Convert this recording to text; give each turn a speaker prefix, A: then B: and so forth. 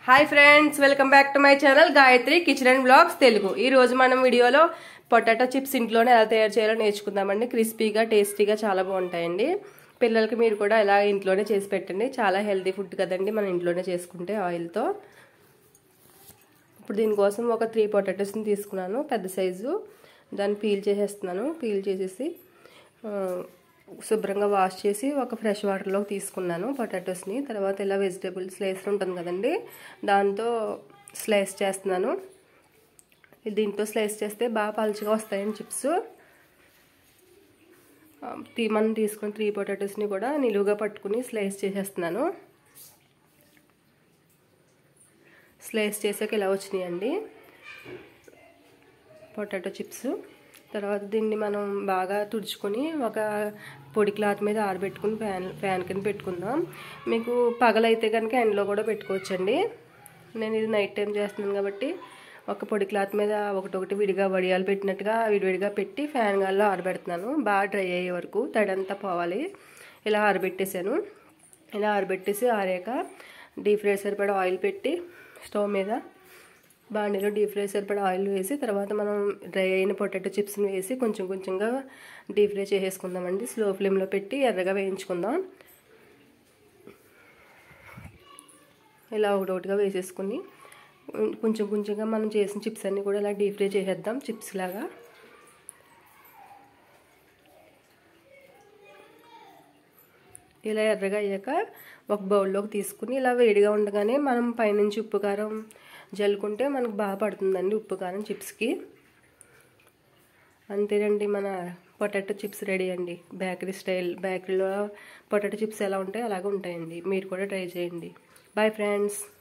A: hi friends welcome back to my channel Gayatri kitchen and blogs Telugu ఈ రోజు మనం వీడియోలో పొటాటో చిప్స్ ఇంట్లోనే ఎలా తయారు చేయాలో నేర్చుకుందామండి క్రిస్పీగా టేస్టీగా చాలా బాగుంటాయండి పిల్లలకి మీరు కూడా ఇలా ఇంట్లోనే చేసి పెట్టండి చాలా హెల్తీ ఫుడ్ కదండి మనం ఇంట్లోనే చేసుకుంటే ఆయిల్తో ఇప్పుడు దీనికోసం ఒక త్రీ పొటాటోస్ని తీసుకున్నాను పెద్ద సైజు దాన్ని పీల్ చేసేస్తున్నాను పీల్ చేసేసి శుభ్రంగా వాష్ చేసి ఒక ఫ్రెష్ వాటర్లో తీసుకున్నాను పొటాటోస్ని తర్వాత ఇలా వెజిటేబుల్ స్లైస్ ఉంటుంది కదండి దాంతో స్లైస్ చేస్తున్నాను దీంతో స్లైస్ చేస్తే బాగా పలుచగా వస్తాయండి చిప్స్ మనం తీసుకున్న త్రీ పొటాటోస్ని కూడా నిలువుగా పట్టుకుని స్లైస్ చేసేస్తున్నాను స్లైస్ చేసాక ఇలా వచ్చినాయండి పొటాటో చిప్స్ తర్వాత దీన్ని మనం బాగా తుడుచుకొని ఒక పొడి క్లాత్ మీద ఆరబెట్టుకుని ఫ్యాన్ ఫ్యాన్ కింద పెట్టుకుందాం మీకు పగలైతే కనుక ఎండలో కూడా పెట్టుకోవచ్చండి నేను ఇది నైట్ టైం చేస్తున్నాను కాబట్టి ఒక పొడి క్లాత్ మీద ఒకటొకటి విడిగా వడియాలు పెట్టినట్టుగా విడివిడిగా పెట్టి ఫ్యాన్ గాల్లో ఆరబెడుతున్నాను బాగా డ్రై అయ్యే వరకు తడంతా పోవాలి ఇలా ఆరబెట్టేసాను ఇలా ఆరబెట్టేసి ఆరాక డీప్ ఫ్రై సరిపడా ఆయిల్ పెట్టి స్టవ్ మీద బాండీలో డీప్ ఫ్రై సరిపడా ఆయిల్ వేసి తర్వాత మనం డ్రై అయిన పొటాటో చిప్స్ని వేసి కొంచెం కొంచెంగా డీప్ ఫ్రై చేసేసుకుందామండి స్లో ఫ్లేమ్లో పెట్టి ఎర్రగా వేయించుకుందాం ఇలా ఒకటొకటిగా వేసేసుకుని కొంచెం కొంచెంగా మనం చేసిన చిప్స్ అన్నీ కూడా ఇలా డీప్ ఫ్రై చేసేద్దాం చిప్స్ లాగా ఇలా ఎర్రగా అయ్యాక ఒక బౌల్లోకి తీసుకుని ఇలా వేడిగా ఉండగానే మనం పైనుంచి ఉప్పు కారం జల్లుకుంటే మనకు బాగా పడుతుందండి ఉప్పు కారం చిప్స్కి అంతేనండి మన పొటాటో చిప్స్ రెడీ అండి బేకరీ స్టైల్ బేకరీలో పొటాటో చిప్స్ ఎలా ఉంటాయో అలాగే ఉంటాయండి మీరు కూడా ట్రై చేయండి బాయ్ ఫ్రెండ్స్